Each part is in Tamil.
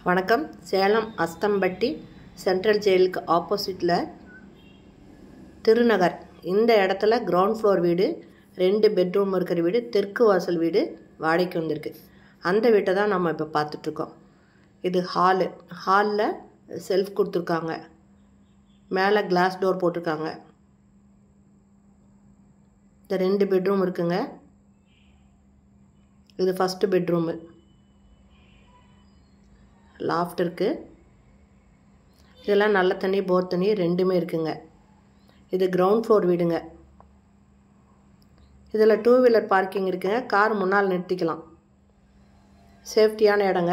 வணக்கம் சேலம் அஸ்தம்பட்டி சென்ட்ரல் ஜெயிலுக்கு ஆப்போசிட்டில் திருநகர் இந்த இடத்துல கிரவுண்ட் ஃப்ளோர் வீடு ரெண்டு பெட்ரூம் இருக்கிற வீடு தெற்கு வாசல் வீடு வாடகைக்கு வந்திருக்கு அந்த வீட்டை தான் நம்ம இப்போ பார்த்துட்ருக்கோம் இது ஹாலு ஹாலில் செல்ஃப் கொடுத்துருக்காங்க மேலே கிளாஸ் டோர் போட்டிருக்காங்க இந்த ரெண்டு பெட்ரூம் இருக்குங்க இது ஃபஸ்ட்டு பெட்ரூமு லாஃப்ட் இருக்குது இதெல்லாம் நல்ல தண்ணி போர் தண்ணி ரெண்டுமே இருக்குங்க இது கிரவுண்ட் ஃப்ளோர் வீடுங்க இதில் டூ வீலர் பார்க்கிங் இருக்குங்க கார் முன்னால் நிறுத்திக்கலாம் சேஃப்டியான இடங்க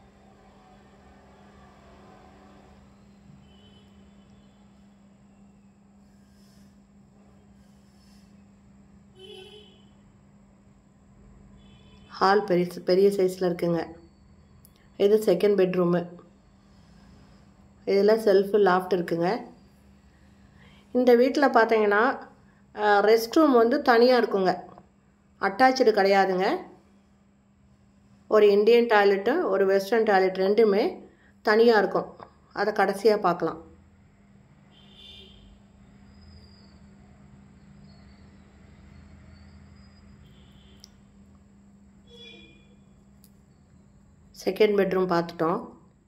ஹால் பெரிய பெரிய சைஸில் இருக்குங்க இது செகண்ட் பெட்ரூமு இதில் செல்ஃபு லாஃப்ட் இருக்குங்க இந்த வீட்டில் பார்த்தீங்கன்னா ரெஸ்ட் ரூம் வந்து தனியாக இருக்குங்க அட்டாச்சு கிடையாதுங்க ஒரு இந்தியன் டாய்லெட்டு ஒரு வெஸ்டர்ன் டாய்லெட் ரெண்டுமே தனியாக இருக்கும் அதை கடைசியாக பார்க்கலாம் செகண்ட் பெட்ரூம் பார்த்துட்டோம்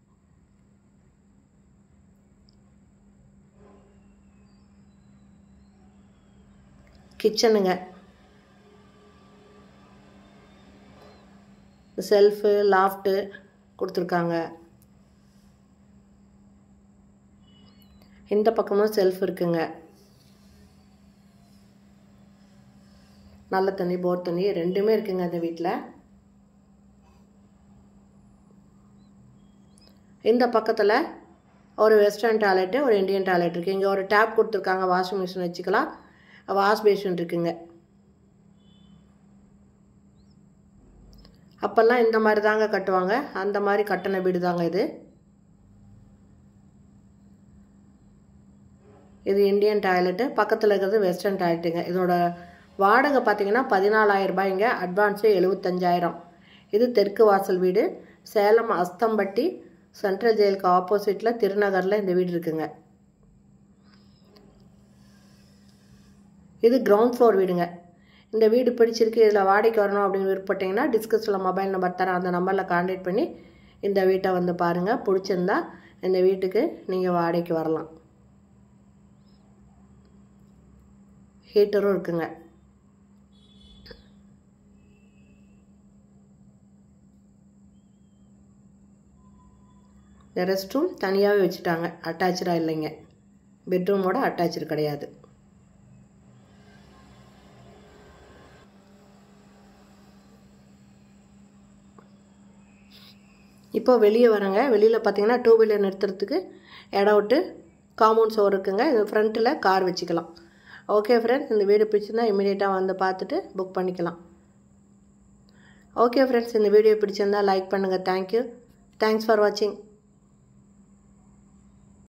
கிச்சனுங்க செல்ஃபு லாஃப்ட்டு கொடுத்துருக்காங்க இந்த பக்கமும் செல்ஃப் இருக்குங்க நல்ல தண்ணி போர் தண்ணி ரெண்டுமே இருக்குங்க அந்த வீட்டில் இந்த பக்கத்தில் ஒரு வெஸ்டர்ன் டாய்லெட்டு ஒரு இந்தியன் டாய்லெட் இருக்குது இங்கே ஒரு டேப் கொடுத்துருக்காங்க வாஷிங் மிஷின் வச்சுக்கலாம் வாஷ் பேஷன் இருக்குங்க அப்போல்லாம் இந்த மாதிரி தாங்க கட்டுவாங்க அந்த மாதிரி கட்டின வீடு தாங்க இது இது இந்தியன் டாய்லெட்டு பக்கத்தில் இருக்கிறது வெஸ்டர்ன் டாய்லெட்டுங்க இதோட வாடகை பார்த்தீங்கன்னா பதினாலாயிரம் ரூபாய்ங்க அட்வான்ஸு எழுபத்தஞ்சாயிரம் இது தெற்கு வாசல் வீடு சேலம் அஸ்தம்பட்டி சென்ட்ரல் ஜெயிலுக்கு ஆப்போசிட்டில் திருநகரில் இந்த வீடு இருக்குங்க இது கிரவுண்ட் ஃப்ளோர் வீடுங்க இந்த வீடு பிடிச்சிருக்கு இதில் வாடகைக்கு வரணும் அப்படின்னு விருப்பப்பட்டீங்கன்னா டிஸ்கஸில் மொபைல் நம்பர் தரேன் அந்த நம்பரில் கான்டாக்ட் பண்ணி இந்த வீட்டை வந்து பாருங்கள் பிடிச்சிருந்தா இந்த வீட்டுக்கு நீங்கள் வாடகைக்கு வரலாம் ஹீட்டரும் இருக்குங்க இந்த ரெஸ்ட் ரூம் தனியாகவே வச்சுட்டாங்க அட்டாச்சாக இல்லைங்க பெட்ரூமோட அட்டாச்சு கிடையாது இப்போ வெளியே வரங்க வெளியில் பார்த்தீங்கன்னா டூ வீலர் நிறுத்துறதுக்கு இடம் விட்டு காம்பவுண்ட் சோர் இருக்குங்க இது ஃப்ரண்ட்டில் கார் வச்சுக்கலாம் ஓகே ஃப்ரெண்ட்ஸ் இந்த வீடு பிடிச்சிருந்தா இமீடியட்டாக வந்து பார்த்துட்டு புக் பண்ணிக்கலாம் ஓகே ஃப்ரெண்ட்ஸ் இந்த வீடியோ பிடிச்சிருந்தா லைக் பண்ணுங்கள் தேங்க்யூ தேங்க்ஸ் ஃபார் வாட்சிங்